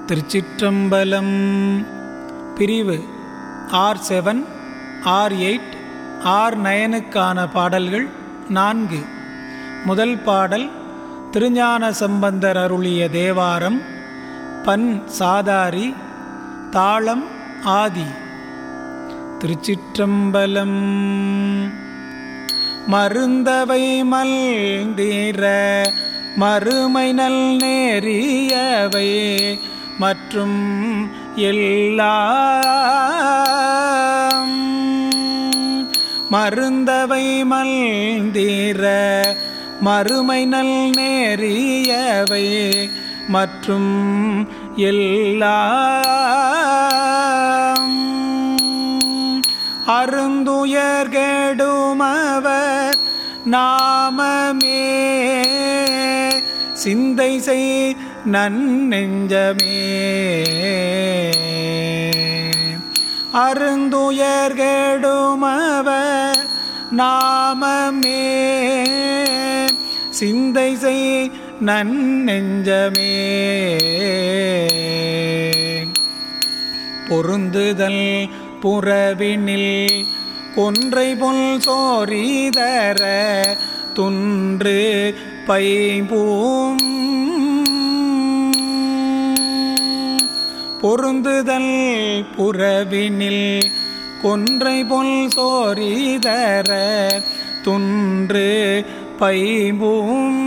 திருச்சிற்றம்பலம் பிரிவு R seven R eight R நயனுக்கான பாடல்கள் நான்கு முதல் பாடல் திருஞான சம்பந்தர் அருளிய தேவாரம் பன் சாதாரி தாளம் ஆதி திருச்சிற்றம்பலம் மருந்தவை மல்தீர மறுமை நல் நேரியவை மற்றும் எல்லாம் மருந்தவை மல்தீர மறுமை நல் நேரியவை மற்றும் எல்லாம் அருந்துயர் கெடுமவர் நாமமே சிந்தை செய் நன்னெஞ்சமே அருந்துயர் கெடுமவர் நாமமே சிந்தை செய் நன்னெஞ்சமே பொருந்துதல் புறவினில் கொன்றை பொல் சோரிதர துன்று பைம்பூம் பொருந்துதல் புறவினில் கொன்றை பொல் சோரிதர துன்று பைம்பூம்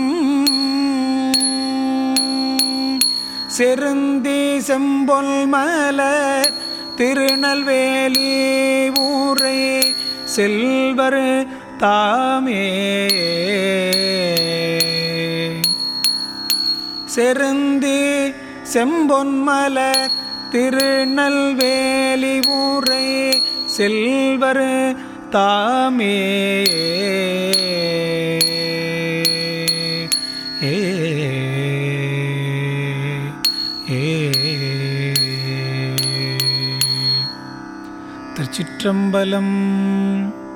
செருந்தி செம்பொல் மலர் திருநெல்வேலி ஊரை செல்வர் தாமே செருந்தி செம்பொன்மலர் திருநெல்வேலி ஊரை செல்வர் தாமே ஏ ஏ திருச்சிற்றம்பலம்